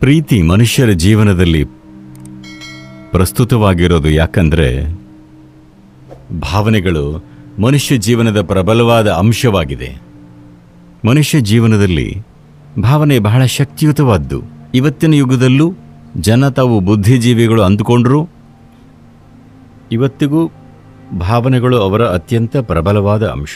ಪ್ರೀತಿ ಮನುಷ್ಯರ ಜೀವನದಲ್ಲಿ ಪ್ರಸ್ತುತವಾಗಿರೋದು ಯಾಕಂದ್ರೆ ಭಾವನೆಗಳು ಮನುಷ್ಯ ಜೀವನದ ಪ್ರಬಲವಾದ ಅಂಶವಾಗಿದೆ ಮನುಷ್ಯ ಜೀವನದಲ್ಲಿ ಭಾವನೆ ಬಹಳ ಶಕ್ತಿಯುತವಾದ್ದು ಇವತ್ತಿನ ಯುಗದಲ್ಲೂ ಜನ ತಾವು ಬುದ್ಧಿಜೀವಿಗಳು ಅಂದುಕೊಂಡ್ರೂ ಇವತ್ತಿಗೂ ಭಾವನೆಗಳು ಅವರ ಅತ್ಯಂತ ಪ್ರಬಲವಾದ ಅಂಶ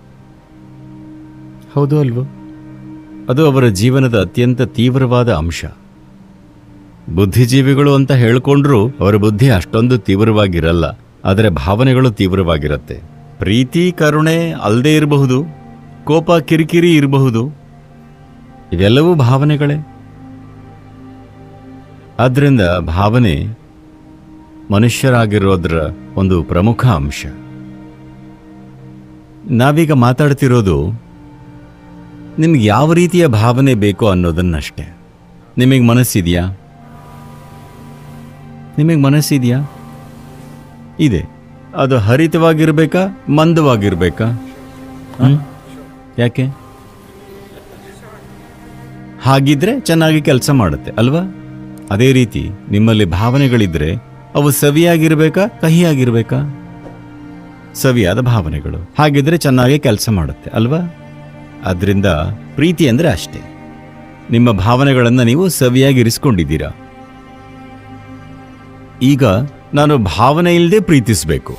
ಹೌದು ಅಲ್ವೋ ಅದು ಅವರ ಜೀವನದ ಅತ್ಯಂತ ತೀವ್ರವಾದ ಅಂಶ ಬುದ್ಧಿಜೀವಿಗಳು ಅಂತ ಹೇಳ್ಕೊಂಡ್ರೂ ಅವರ ಬುದ್ಧಿ ಅಷ್ಟೊಂದು ತೀವ್ರವಾಗಿರಲ್ಲ ಆದರೆ ಭಾವನೆಗಳು ತೀವ್ರವಾಗಿರುತ್ತೆ ಪ್ರೀತಿ ಕರುಣೆ ಅಲ್ಲದೆ ಇರಬಹುದು ಕೋಪ ಕಿರಿಕಿರಿ ಇರಬಹುದು ಇವೆಲ್ಲವೂ ಭಾವನೆಗಳೇ ಆದ್ದರಿಂದ ಭಾವನೆ ಮನುಷ್ಯರಾಗಿರೋದ್ರ ಒಂದು ಪ್ರಮುಖ ಅಂಶ ನಾವೀಗ ಮಾತಾಡ್ತಿರೋದು ನಿಮ್ಗೆ ಯಾವ ರೀತಿಯ ಭಾವನೆ ಬೇಕೋ ಅನ್ನೋದನ್ನಷ್ಟೇ ನಿಮಗೆ ಮನಸ್ಸಿದೆಯಾ ನಿಮಗೆ ಮನಸ್ಸಿದೆಯಾ ಇದೆ ಅದು ಹರಿತವಾಗಿರ್ಬೇಕಾ ಮಂದವಾಗಿರ್ಬೇಕಾ ಹ್ಮ್? ಯಾಕೆ ಹಾಗಿದ್ರೆ ಚೆನ್ನಾಗಿ ಕೆಲಸ ಮಾಡುತ್ತೆ ಅಲ್ವಾ ಅದೇ ರೀತಿ ನಿಮ್ಮಲ್ಲಿ ಭಾವನೆಗಳಿದ್ರೆ ಅವು ಸವಿಯಾಗಿರ್ಬೇಕಾ ಕಹಿಯಾಗಿರ್ಬೇಕಾ ಸವಿಯಾದ ಭಾವನೆಗಳು ಹಾಗಿದ್ರೆ ಚೆನ್ನಾಗಿ ಕೆಲಸ ಮಾಡುತ್ತೆ ಅಲ್ವಾ ಅದರಿಂದ ಪ್ರೀತಿ ಅಂದ್ರೆ ಅಷ್ಟೇ ನಿಮ್ಮ ಭಾವನೆಗಳನ್ನು ನೀವು ಸವಿಯಾಗಿ ಇರಿಸ್ಕೊಂಡಿದ್ದೀರಾ ಈಗ ನಾನು ಭಾವನೆ ಇಲ್ಲದೆ ಪ್ರೀತಿಸಬೇಕು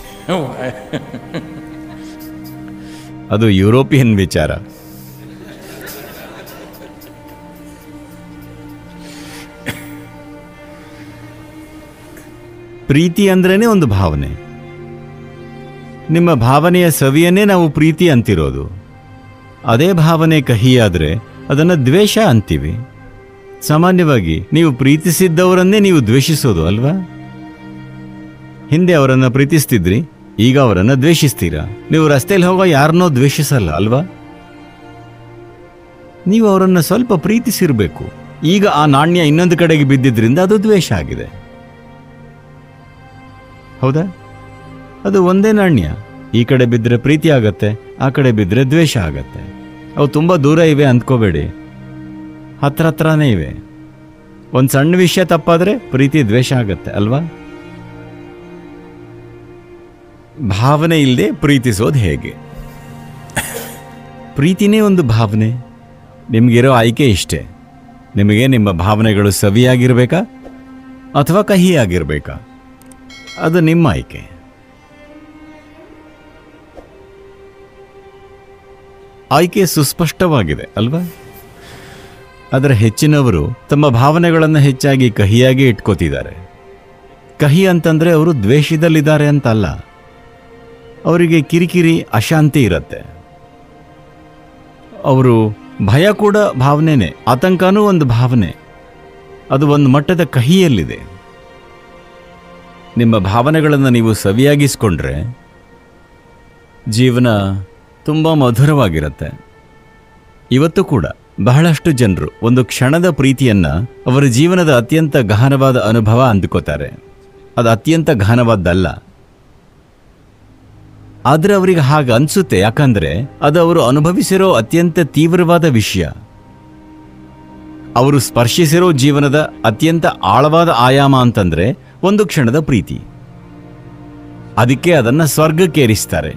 ಅದು ಯುರೋಪಿಯನ್ ವಿಚಾರ ಪ್ರೀತಿ ಅಂದ್ರೇನೆ ಒಂದು ಭಾವನೆ ನಿಮ್ಮ ಭಾವನೆಯ ಸವಿಯನ್ನೇ ನಾವು ಪ್ರೀತಿ ಅಂತಿರೋದು ಅದೇ ಭಾವನೆ ಕಹಿಯಾದ್ರೆ ಅದನ್ನು ದ್ವೇಷ ಅಂತೀವಿ ಸಾಮಾನ್ಯವಾಗಿ ನೀವು ಪ್ರೀತಿಸಿದ್ದವರನ್ನೇ ನೀವು ದ್ವೇಷಿಸೋದು ಅಲ್ವಾ ಹಿಂದೆ ಅವರನ್ನು ಪ್ರೀತಿಸ್ತಿದ್ರಿ ಈಗ ಅವರನ್ನು ದ್ವೇಷಿಸ್ತೀರಾ ನೀವು ರಸ್ತೆಯಲ್ಲಿ ಹೋಗೋ ಯಾರನ್ನೋ ದ್ವೇಷಿಸಲ್ಲ ಅಲ್ವಾ ನೀವು ಅವರನ್ನು ಸ್ವಲ್ಪ ಪ್ರೀತಿಸಿರ್ಬೇಕು ಈಗ ಆ ನಾಣ್ಯ ಇನ್ನೊಂದು ಕಡೆಗೆ ಬಿದ್ದಿದ್ರಿಂದ ಅದು ದ್ವೇಷ ಆಗಿದೆ ಹೌದಾ ಅದು ಒಂದೇ ನಾಣ್ಯ ಈ ಕಡೆ ಬಿದ್ದರೆ ಪ್ರೀತಿ ಆಗತ್ತೆ ಆ ಕಡೆ ಬಿದ್ದರೆ ದ್ವೇಷ ಆಗತ್ತೆ ಅವು ತುಂಬ ದೂರ ಇವೆ ಅಂದ್ಕೋಬೇಡಿ ಹತ್ರ ಹತ್ರನೇ ಇವೆ ಒಂದು ಸಣ್ಣ ವಿಷಯ ತಪ್ಪಾದ್ರೆ ಪ್ರೀತಿ ದ್ವೇಷ ಆಗತ್ತೆ ಅಲ್ವಾ ಭಾವನೆ ಇಲ್ಲದೆ ಪ್ರೀತಿಸೋದು ಹೇಗೆ ಪ್ರೀತಿನೇ ಒಂದು ಭಾವನೆ ನಿಮಗಿರೋ ಆಯ್ಕೆ ಇಷ್ಟೇ ನಿಮಗೆ ನಿಮ್ಮ ಭಾವನೆಗಳು ಸವಿಯಾಗಿರ್ಬೇಕಾ ಅಥವಾ ಕಹಿಯಾಗಿರ್ಬೇಕಾ ಅದು ನಿಮ್ಮ ಆಯ್ಕೆ ಆಯ್ಕೆ ಸುಸ್ಪಷ್ಟವಾಗಿದೆ ಅಲ್ವಾ ಆದರೆ ಹೆಚ್ಚಿನವರು ತಮ್ಮ ಭಾವನೆಗಳನ್ನು ಹೆಚ್ಚಾಗಿ ಕಹಿಯಾಗಿ ಇಟ್ಕೋತಿದ್ದಾರೆ ಕಹಿ ಅಂತಂದ್ರೆ ಅವರು ದ್ವೇಷದಲ್ಲಿದ್ದಾರೆ ಅಂತಲ್ಲ ಅವರಿಗೆ ಕಿರಿಕಿರಿ ಅಶಾಂತಿ ಇರುತ್ತೆ ಅವರು ಭಯ ಕೂಡ ಭಾವನೆನೇ ಆತಂಕನೂ ಒಂದು ಭಾವನೆ ಅದು ಒಂದು ಮಟ್ಟದ ಕಹಿಯಲ್ಲಿದೆ ನಿಮ್ಮ ಭಾವನೆಗಳನ್ನು ನೀವು ಸವಿಯಾಗಿಸ್ಕೊಂಡ್ರೆ ಜೀವನ ತುಂಬ ಮಧುರವಾಗಿರುತ್ತೆ ಇವತ್ತು ಕೂಡ ಬಹಳಷ್ಟು ಜನರು ಒಂದು ಕ್ಷಣದ ಪ್ರೀತಿಯನ್ನ ಅವರ ಜೀವನದ ಅತ್ಯಂತ ಗಹನವಾದ ಅನುಭವ ಅಂದುಕೋತಾರೆ ಅದು ಅತ್ಯಂತ ಗಹನವಾದ್ದಲ್ಲ ಆದ್ರೆ ಅವರಿಗೆ ಹಾಗೆ ಅನ್ಸುತ್ತೆ ಯಾಕಂದ್ರೆ ಅದು ಅವರು ಅನುಭವಿಸಿರೋ ಅತ್ಯಂತ ತೀವ್ರವಾದ ವಿಷಯ ಅವರು ಸ್ಪರ್ಶಿಸಿರೋ ಜೀವನದ ಅತ್ಯಂತ ಆಳವಾದ ಆಯಾಮ ಅಂತಂದ್ರೆ ಒಂದು ಕ್ಷಣದ ಪ್ರೀತಿ ಅದಕ್ಕೆ ಅದನ್ನ ಸ್ವರ್ಗಕ್ಕೇರಿಸ್ತಾರೆ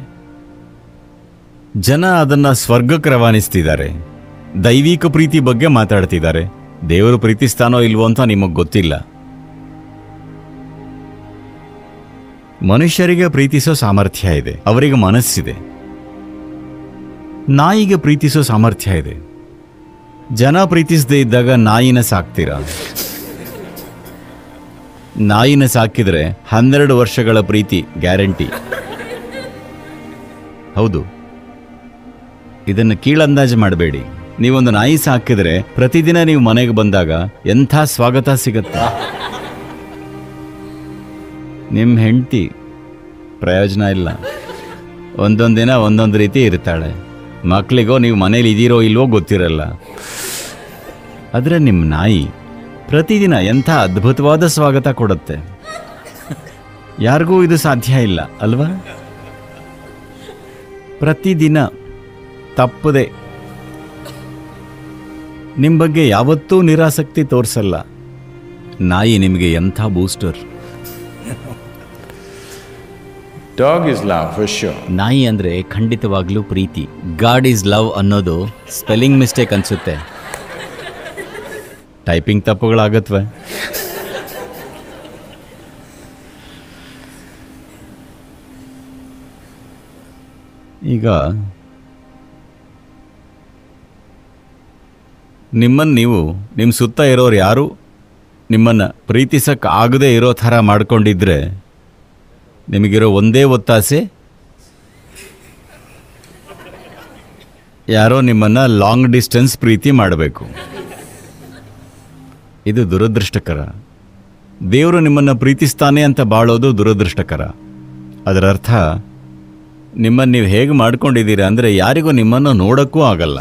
ಜನ ಅದನ್ನ ಸ್ವರ್ಗಕ್ಕೆ ರವಾನಿಸ್ತಿದ್ದಾರೆ ದೈವಿಕ ಪ್ರೀತಿ ಬಗ್ಗೆ ಮಾತಾಡ್ತಿದ್ದಾರೆ ದೇವರು ಪ್ರೀತಿಸ್ತಾನೋ ಇಲ್ವೋ ಅಂತ ನಿಮಗೆ ಗೊತ್ತಿಲ್ಲ ಮನುಷ್ಯರಿಗೆ ಪ್ರೀತಿಸೋ ಸಾಮರ್ಥ್ಯ ಇದೆ ಅವರಿಗೆ ಮನಸ್ಸಿದೆ ನಾಯಿಗೆ ಪ್ರೀತಿಸೋ ಸಾಮರ್ಥ್ಯ ಇದೆ ಜನ ಪ್ರೀತಿಸದೇ ಇದ್ದಾಗ ನಾಯಿನ ಸಾಕ್ತೀರಾ ನಾಯಿನ ಸಾಕಿದ್ರೆ ಹನ್ನೆರಡು ವರ್ಷಗಳ ಪ್ರೀತಿ ಗ್ಯಾರಂಟಿ ಹೌದು ಇದನ್ನು ಕೀಳಂದಾಜು ಮಾಡಬೇಡಿ ನೀವೊಂದು ನಾಯಿ ಸಾಕಿದ್ರೆ ಪ್ರತಿದಿನ ನೀವು ಮನೆಗೆ ಬಂದಾಗ ಎಂಥ ಸ್ವಾಗತ ಸಿಗತ್ತೆ ನಿಮ್ಮ ಹೆಂಡತಿ ಪ್ರಯೋಜನ ಇಲ್ಲ ಒಂದೊಂದು ದಿನ ಒಂದೊಂದು ರೀತಿ ಇರ್ತಾಳೆ ಮಕ್ಕಳಿಗೋ ನೀವು ಮನೇಲಿ ಇದೀರೋ ಇಲ್ವೋ ಗೊತ್ತಿರಲ್ಲ ಆದರೆ ನಿಮ್ಮ ನಾಯಿ ಪ್ರತಿದಿನ ಎಂಥ ಅದ್ಭುತವಾದ ಸ್ವಾಗತ ಕೊಡುತ್ತೆ ಯಾರಿಗೂ ಇದು ಸಾಧ್ಯ ಇಲ್ಲ ಅಲ್ವಾ ಪ್ರತಿದಿನ ತಪ್ಪದೆ ನಿಮ್ಮ ಬಗ್ಗೆ ಯಾವತ್ತೂ ನಿರಾಸಕ್ತಿ ತೋರಿಸಲ್ಲ ನಾಯಿ ನಿಮಗೆ ಎಂಥ booster Dog is love for sure. ನಾಯಿ ಅಂದರೆ ಖಂಡಿತವಾಗ್ಲೂ ಪ್ರೀತಿ ಗಾಡ್ ಈಸ್ ಲವ್ ಅನ್ನೋದು ಸ್ಪೆಲ್ಲಿಂಗ್ ಮಿಸ್ಟೇಕ್ ಅನ್ಸುತ್ತೆ ಟೈಪಿಂಗ್ ತಪ್ಪುಗಳಾಗತ್ವೆ ಈಗ ನಿಮ್ಮನ್ನು ನೀವು ನಿಮ್ಮ ಸುತ್ತ ಇರೋರು ಯಾರು ನಿಮ್ಮನ್ನು ಪ್ರೀತಿಸಕ್ಕೆ ಆಗದೇ ಇರೋ ಥರ ಮಾಡ್ಕೊಂಡಿದ್ರೆ ನಿಮಗಿರೋ ಒಂದೇ ಒತ್ತಾಸೆ ಯಾರೋ ನಿಮ್ಮನ್ನು ಲಾಂಗ್ ಡಿಸ್ಟೆನ್ಸ್ ಪ್ರೀತಿ ಮಾಡಬೇಕು ಇದು ದುರದೃಷ್ಟಕರ ದೇವರು ನಿಮ್ಮನ್ನು ಪ್ರೀತಿಸ್ತಾನೆ ಅಂತ ಬಾಳೋದು ದುರದೃಷ್ಟಕರ ಅದರ ಅರ್ಥ ನಿಮ್ಮನ್ನು ನೀವು ಹೇಗೆ ಮಾಡ್ಕೊಂಡಿದ್ದೀರಾ ಅಂದರೆ ಯಾರಿಗೂ ನಿಮ್ಮನ್ನು ನೋಡೋಕ್ಕೂ ಆಗಲ್ಲ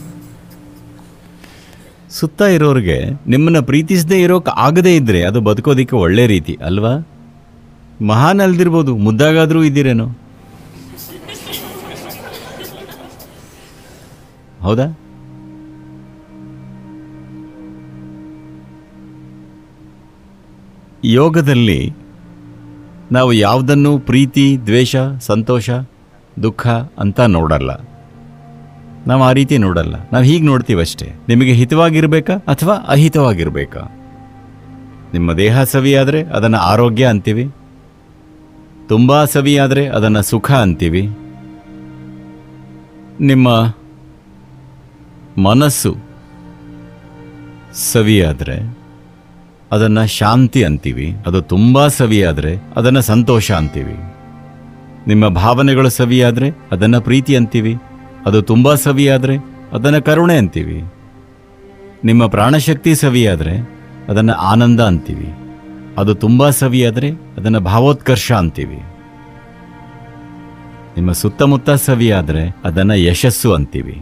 ಸುತ್ತ ಇರೋರಿಗೆ ನಿಮ್ಮನ್ನು ಪ್ರೀತಿಸದೇ ಇರೋಕೆ ಆಗದೇ ಇದ್ದರೆ ಅದು ಬದುಕೋದಿಕ್ಕೆ ಒಳ್ಳೆ ರೀತಿ ಅಲ್ವಾ ಮಹಾನ್ ಅಲ್ದಿರ್ಬೋದು ಮುದ್ದಾಗಾದರೂ ಇದ್ದೀರೇನೋ ಹೌದಾ ಯೋಗದಲ್ಲಿ ನಾವು ಯಾವುದನ್ನು ಪ್ರೀತಿ ದ್ವೇಷ ಸಂತೋಷ ದುಃಖ ಅಂತ ನೋಡಲ್ಲ ನಾವು ಆ ರೀತಿ ನೋಡಲ್ಲ ನಾವು ಹೀಗೆ ನೋಡ್ತೀವಷ್ಟೇ ನಿಮಗೆ ಹಿತವಾಗಿರಬೇಕಾ ಅಥವಾ ಅಹಿತವಾಗಿರಬೇಕಾ ನಿಮ್ಮ ದೇಹ ಸವಿಯಾದರೆ ಅದನ್ನು ಆರೋಗ್ಯ ಅಂತೀವಿ ತುಂಬ ಸವಿಯಾದರೆ ಅದನ್ನು ಸುಖ ಅಂತೀವಿ ನಿಮ್ಮ ಮನಸ್ಸು ಸವಿಯಾದರೆ ಅದನ್ನು ಶಾಂತಿ ಅಂತೀವಿ ಅದು ತುಂಬ ಸವಿಯಾದರೆ ಅದನ್ನು ಸಂತೋಷ ಅಂತೀವಿ ನಿಮ್ಮ ಭಾವನೆಗಳು ಸವಿಯಾದರೆ ಅದನ್ನು ಪ್ರೀತಿ ಅಂತೀವಿ ಅದು ತುಂಬ ಸವಿಯಾದರೆ ಅದನ್ನು ಕರುಣೆ ಅಂತೀವಿ ನಿಮ್ಮ ಪ್ರಾಣಶಕ್ತಿ ಸವಿಯಾದರೆ ಅದನ್ನು ಆನಂದ ಅಂತೀವಿ ಅದು ತುಂಬ ಸವಿಯಾದರೆ ಅದನ್ನು ಭಾವೋತ್ಕರ್ಷ ಅಂತೀವಿ ನಿಮ್ಮ ಸುತ್ತಮುತ್ತ ಸವಿಯಾದರೆ ಅದನ್ನು ಯಶಸ್ಸು ಅಂತೀವಿ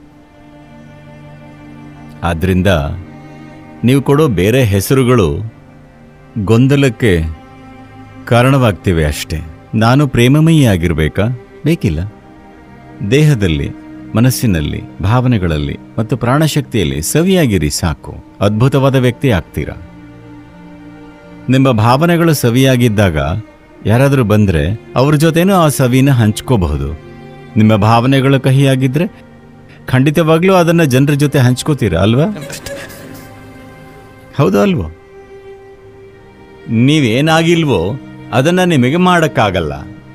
ಆದ್ದರಿಂದ ನೀವು ಕೊಡೋ ಬೇರೆ ಹೆಸರುಗಳು ಗೊಂದಲಕ್ಕೆ ಕಾರಣವಾಗ್ತಿವೆ ಅಷ್ಟೇ ನಾನು ಪ್ರೇಮಮಯಿ ಆಗಿರಬೇಕಾ ಬೇಕಿಲ್ಲ ದೇಹದಲ್ಲಿ ಮನಸ್ಸಿನಲ್ಲಿ ಭಾವನೆಗಳಲ್ಲಿ ಮತ್ತು ಪ್ರಾಣಶಕ್ತಿಯಲ್ಲಿ ಸವಿಯಾಗಿರಿ ಸಾಕು ಅದ್ಭುತವಾದ ವ್ಯಕ್ತಿ ಆಗ್ತೀರಾ ನಿಮ್ಮ ಭಾವನೆಗಳು ಸವಿಯಾಗಿದ್ದಾಗ ಯಾರಾದರೂ ಬಂದರೆ ಅವ್ರ ಜೊತೆನೂ ಆ ಸವಿನ ಹಂಚ್ಕೋಬಹುದು ನಿಮ್ಮ ಭಾವನೆಗಳು ಕಹಿಯಾಗಿದ್ದರೆ ಖಂಡಿತವಾಗ್ಲೂ ಅದನ್ನು ಜನರ ಜೊತೆ ಹಂಚ್ಕೋತೀರಾ ಅಲ್ವಾ ಹೌದು ಅಲ್ವೋ ನೀವೇನಾಗಿಲ್ವೋ ಅದನ್ನು ನಿಮಗೆ ಮಾಡೋಕ್ಕಾಗಲ್ಲ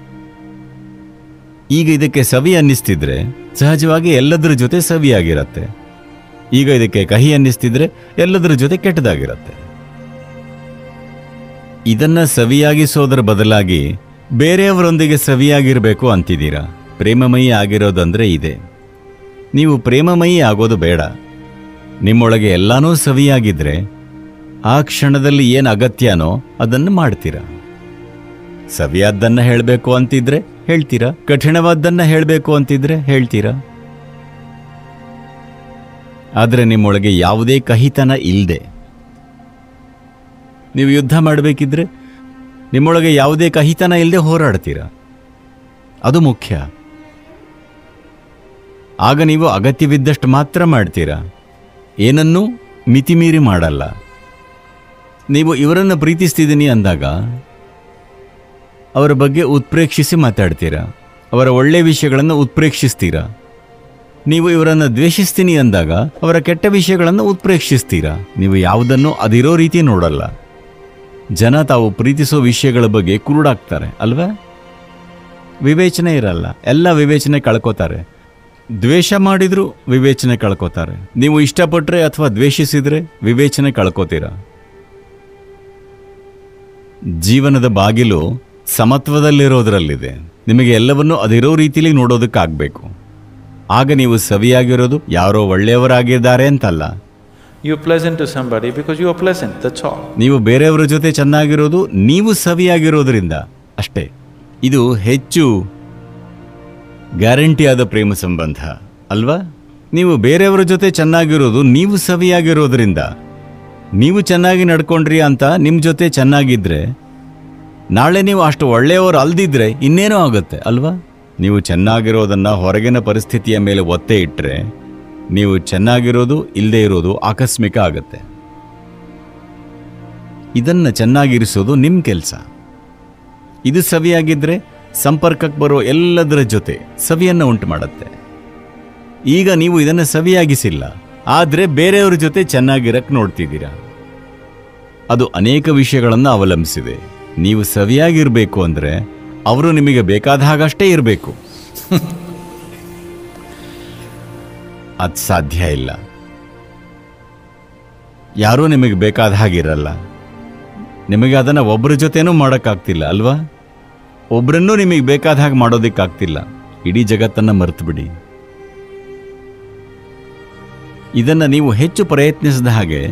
ಈಗ ಇದಕ್ಕೆ ಸವಿ ಅನ್ನಿಸ್ತಿದ್ರೆ ಸಹಜವಾಗಿ ಎಲ್ಲದರ ಜೊತೆ ಸವಿಯಾಗಿರತ್ತೆ ಈಗ ಇದಕ್ಕೆ ಕಹಿ ಅನ್ನಿಸ್ತಿದ್ರೆ ಎಲ್ಲದರ ಜೊತೆ ಕೆಟ್ಟದಾಗಿರತ್ತೆ ಇದನ್ನ ಸವಿಯಾಗಿಸೋದರ ಬದಲಾಗಿ ಬೇರೆಯವರೊಂದಿಗೆ ಸವಿಯಾಗಿರಬೇಕು ಅಂತಿದ್ದೀರಾ ಪ್ರೇಮಮಯಿ ಆಗಿರೋದಂದ್ರೆ ಇದೆ ನೀವು ಪ್ರೇಮಮಯಿ ಆಗೋದು ಬೇಡ ನಿಮ್ಮೊಳಗೆ ಎಲ್ಲಾನೂ ಸವಿಯಾಗಿದ್ರೆ ಆ ಕ್ಷಣದಲ್ಲಿ ಏನು ಅಗತ್ಯನೋ ಅದನ್ನು ಮಾಡ್ತೀರಾ ಸವಿಯಾದ್ದನ್ನ ಹೇಳಬೇಕು ಅಂತಿದ್ರೆ ಹೇಳ್ತೀರಾ ಕಠಿಣವಾದ್ದನ್ನ ಹೇಳಬೇಕು ಅಂತಿದ್ರೆ ಹೇಳ್ತೀರಾ ಆದರೆ ನಿಮ್ಮೊಳಗೆ ಯಾವುದೇ ಕಹಿತನ ಇಲ್ಲದೆ ನೀವು ಯುದ್ಧ ಮಾಡಬೇಕಿದ್ರೆ ನಿಮ್ಮೊಳಗೆ ಯಾವುದೇ ಕಹಿತನ ಇಲ್ಲದೆ ಹೋರಾಡ್ತೀರಾ ಅದು ಮುಖ್ಯ ಆಗ ನೀವು ಅಗತ್ಯವಿದ್ದಷ್ಟು ಮಾತ್ರ ಮಾಡ್ತೀರಾ ಏನನ್ನೂ ಮಿತಿಮೀರಿ ಮಾಡಲ್ಲ ನೀವು ಇವರನ್ನು ಪ್ರೀತಿಸ್ತಿದ್ದೀನಿ ಅಂದಾಗ ಅವರ ಬಗ್ಗೆ ಉತ್ಪ್ರೇಕ್ಷಿಸಿ ಮಾತಾಡ್ತೀರಾ ಅವರ ಒಳ್ಳೆ ವಿಷಯಗಳನ್ನು ಉತ್ಪ್ರೇಕ್ಷಿಸ್ತೀರಾ ನೀವು ಇವರನ್ನು ದ್ವೇಷಿಸ್ತೀನಿ ಅಂದಾಗ ಅವರ ಕೆಟ್ಟ ವಿಷಯಗಳನ್ನು ಉತ್ಪ್ರೇಕ್ಷಿಸ್ತೀರಾ ನೀವು ಯಾವುದನ್ನು ಅದಿರೋ ರೀತಿ ನೋಡಲ್ಲ ಜನ ತಾವು ಪ್ರೀತಿಸೋ ವಿಷಯಗಳ ಬಗ್ಗೆ ಕುರುಡಾಗ್ತಾರೆ ಅಲ್ವಾ ವಿವೇಚನೆ ಇರಲ್ಲ ಎಲ್ಲ ವಿವೇಚನೆ ಕಳ್ಕೋತಾರೆ ದ್ವೇಷ ಮಾಡಿದ್ರು ವಿವೇಚನೆ ಕಳ್ಕೋತಾರೆ ನೀವು ಇಷ್ಟಪಟ್ಟರೆ ಅಥವಾ ದ್ವೇಷಿಸಿದ್ರೆ ವಿವೇಚನೆ ಕಳ್ಕೋತೀರಾ ಜೀವನದ ಬಾಗಿಲು ಸಮತ್ವದಲ್ಲಿರೋದ್ರಲ್ಲಿದೆ ನಿಮಗೆ ಎಲ್ಲವನ್ನೂ ಅದಿರೋ ರೀತಿಲಿ ನೋಡೋದಕ್ಕಾಗಬೇಕು ಆಗ ನೀವು ಸವಿಯಾಗಿರೋದು ಯಾರೋ ಒಳ್ಳೆಯವರಾಗಿದ್ದಾರೆ ಅಂತಲ್ಲ You're pleasant to somebody because you are pleasant, that's all. ನೀವು ಬೇರೆಯವರ ಜೊತೆ ಚೆನ್ನಾಗಿರೋದು ನೀವು ಸವಿಯಾಗಿರೋದ್ರಿಂದ ಅಷ್ಟೇ ಇದು ಹೆಚ್ಚು ಗ್ಯಾರಂಟಿಯಾದ ಪ್ರೇಮ ಸಂಬಂಧ ಅಲ್ವಾ ನೀವು ಬೇರೆಯವರ ಜೊತೆ ಚೆನ್ನಾಗಿರೋದು ನೀವು ಸವಿಯಾಗಿರೋದ್ರಿಂದ ನೀವು ಚೆನ್ನಾಗಿ ನಡ್ಕೊಂಡ್ರಿ ಅಂತ ನಿಮ್ಮ ಜೊತೆ ಚೆನ್ನಾಗಿದ್ರೆ ನಾಳೆ ನೀವು ಅಷ್ಟು ಒಳ್ಳೆಯವರು ಅಲ್ದಿದ್ರೆ ಇನ್ನೇನೋ ಆಗುತ್ತೆ ಅಲ್ವಾ ನೀವು ಚೆನ್ನಾಗಿರೋದನ್ನ ಹೊರಗಿನ ಪರಿಸ್ಥಿತಿಯ ಮೇಲೆ ಒತ್ತೆ ಇಟ್ಟರೆ ನೀವು ಚೆನ್ನಾಗಿರೋದು ಇಲ್ಲದೆ ಇರೋದು ಆಕಸ್ಮಿಕ ಆಗುತ್ತೆ ಇದನ್ನು ಚೆನ್ನಾಗಿರಿಸೋದು ನಿಮ್ಮ ಕೆಲಸ ಇದು ಸವಿಯಾಗಿದ್ದರೆ ಸಂಪರ್ಕಕ್ಕೆ ಬರೋ ಎಲ್ಲದರ ಜೊತೆ ಸವಿಯನ್ನು ಉಂಟು ಮಾಡುತ್ತೆ ಈಗ ನೀವು ಇದನ್ನು ಸವಿಯಾಗಿಸಿಲ್ಲ ಆದರೆ ಬೇರೆಯವ್ರ ಜೊತೆ ಚೆನ್ನಾಗಿರಕ್ಕೆ ನೋಡ್ತಿದ್ದೀರಾ ಅದು ಅನೇಕ ವಿಷಯಗಳನ್ನು ಅವಲಂಬಿಸಿದೆ ನೀವು ಸವಿಯಾಗಿರಬೇಕು ಅಂದರೆ ಅವರು ನಿಮಗೆ ಬೇಕಾದ ಹಾಗಷ್ಟೇ ಇರಬೇಕು ಅದು ಸಾಧ್ಯ ಇಲ್ಲ ಯಾರೂ ನಿಮಗೆ ಬೇಕಾದ ಹಾಗಿರಲ್ಲ ನಿಮಗೆ ಅದನ್ನು ಒಬ್ಬರ ಜೊತೆನೂ ಮಾಡೋಕ್ಕಾಗ್ತಿಲ್ಲ ಅಲ್ವಾ ಒಬ್ಬರನ್ನೂ ನಿಮಗೆ ಬೇಕಾದ ಹಾಗೆ ಮಾಡೋದಕ್ಕಾಗ್ತಿಲ್ಲ ಇಡೀ ಜಗತ್ತನ್ನು ಮರೆತು ಬಿಡಿ ಇದನ್ನು ನೀವು ಹೆಚ್ಚು ಪ್ರಯತ್ನಿಸಿದ ಹಾಗೆ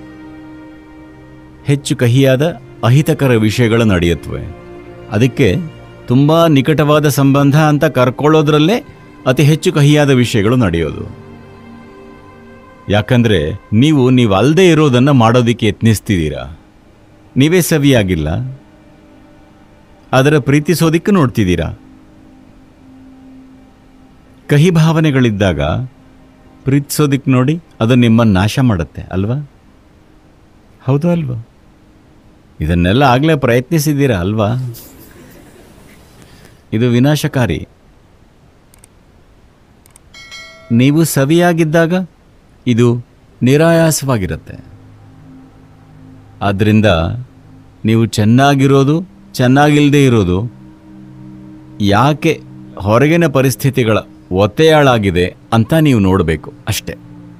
ಹೆಚ್ಚು ಕಹಿಯಾದ ಅಹಿತಕರ ವಿಷಯಗಳು ನಡೆಯುತ್ತವೆ ಅದಕ್ಕೆ ತುಂಬ ನಿಕಟವಾದ ಸಂಬಂಧ ಅಂತ ಕರ್ಕೊಳ್ಳೋದ್ರಲ್ಲೇ ಅತಿ ಹೆಚ್ಚು ಕಹಿಯಾದ ವಿಷಯಗಳು ನಡೆಯೋದು ಯಾಕಂದ್ರೆ ನೀವು ನೀವು ಅಲ್ಲದೆ ಇರೋದನ್ನು ಮಾಡೋದಕ್ಕೆ ಯತ್ನಿಸ್ತಿದ್ದೀರಾ ನೀವೇ ಸವಿಯಾಗಿಲ್ಲ ಅದರ ಪ್ರೀತಿಸೋದಿಕ್ಕೆ ನೋಡ್ತಿದ್ದೀರಾ ಕಹಿ ಭಾವನೆಗಳಿದ್ದಾಗ ಪ್ರೀತಿಸೋದಿಕ್ಕೆ ನೋಡಿ ಅದು ನಿಮ್ಮನ್ನು ನಾಶ ಮಾಡುತ್ತೆ ಅಲ್ವಾ ಹೌದು ಅಲ್ವಾ ಇದನ್ನೆಲ್ಲ ಆಗಲೇ ಪ್ರಯತ್ನಿಸಿದ್ದೀರಾ ಅಲ್ವಾ ಇದು ವಿನಾಶಕಾರಿ ನೀವು ಸವಿಯಾಗಿದ್ದಾಗ ಇದು ನಿರಾಯಾಸವಾಗಿರುತ್ತೆ ಆದ್ದರಿಂದ ನೀವು ಚೆನ್ನಾಗಿರೋದು ಚೆನ್ನಾಗಿಲ್ಲದೆ ಇರೋದು ಯಾಕೆ ಹೊರಗಿನ ಪರಿಸ್ಥಿತಿಗಳ ಒತ್ತೆಯಾಳಾಗಿದೆ ಅಂತ ನೀವು ನೋಡಬೇಕು ಅಷ್ಟೆ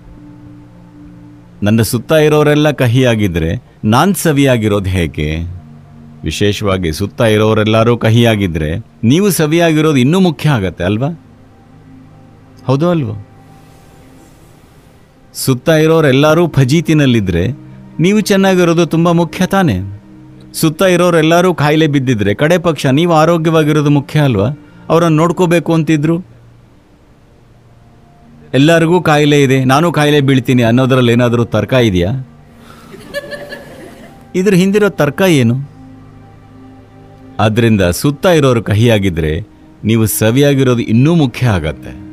ನನ್ನ ಸುತ್ತ ಇರೋರೆಲ್ಲ ಕಹಿಯಾಗಿದ್ದರೆ ನಾನು ಸವಿಯಾಗಿರೋದು ಹೇಗೆ ವಿಶೇಷವಾಗಿ ಸುತ್ತ ಇರೋರೆಲ್ಲರೂ ಕಹಿಯಾಗಿದ್ದರೆ ನೀವು ಸವಿಯಾಗಿರೋದು ಇನ್ನೂ ಮುಖ್ಯ ಆಗತ್ತೆ ಅಲ್ವಾ ಹೌದು ಅಲ್ವೋ ಸುತ್ತ ಇರೋರೆಲ್ಲರೂ ಫಜೀತಿನಲ್ಲಿದ್ದರೆ ನೀವು ಚೆನ್ನಾಗಿರೋದು ತುಂಬ ಮುಖ್ಯ ತಾನೇ ಸುತ್ತ ಇರೋರೆಲ್ಲರೂ ಕಾಯಿಲೆ ಬಿದ್ದಿದ್ರೆ ಕಡೆ ಪಕ್ಷ ನೀವು ಆರೋಗ್ಯವಾಗಿರೋದು ಮುಖ್ಯ ಅಲ್ವಾ ಅವರನ್ನು ನೋಡ್ಕೋಬೇಕು ಅಂತಿದ್ರು ಎಲ್ಲರಿಗೂ ಕಾಯಿಲೆ ಇದೆ ನಾನು ಕಾಯಿಲೆ ಬೀಳ್ತೀನಿ ಅನ್ನೋದ್ರಲ್ಲಿ ಏನಾದರೂ ತರ್ಕ ಇದೆಯಾ ಇದ್ರ ಹಿಂದಿರೋ ತರ್ಕ ಏನು ಆದ್ದರಿಂದ ಸುತ್ತ ಇರೋರು ಕಹಿಯಾಗಿದ್ರೆ ನೀವು ಸವಿಯಾಗಿರೋದು ಇನ್ನೂ ಮುಖ್ಯ ಆಗತ್ತೆ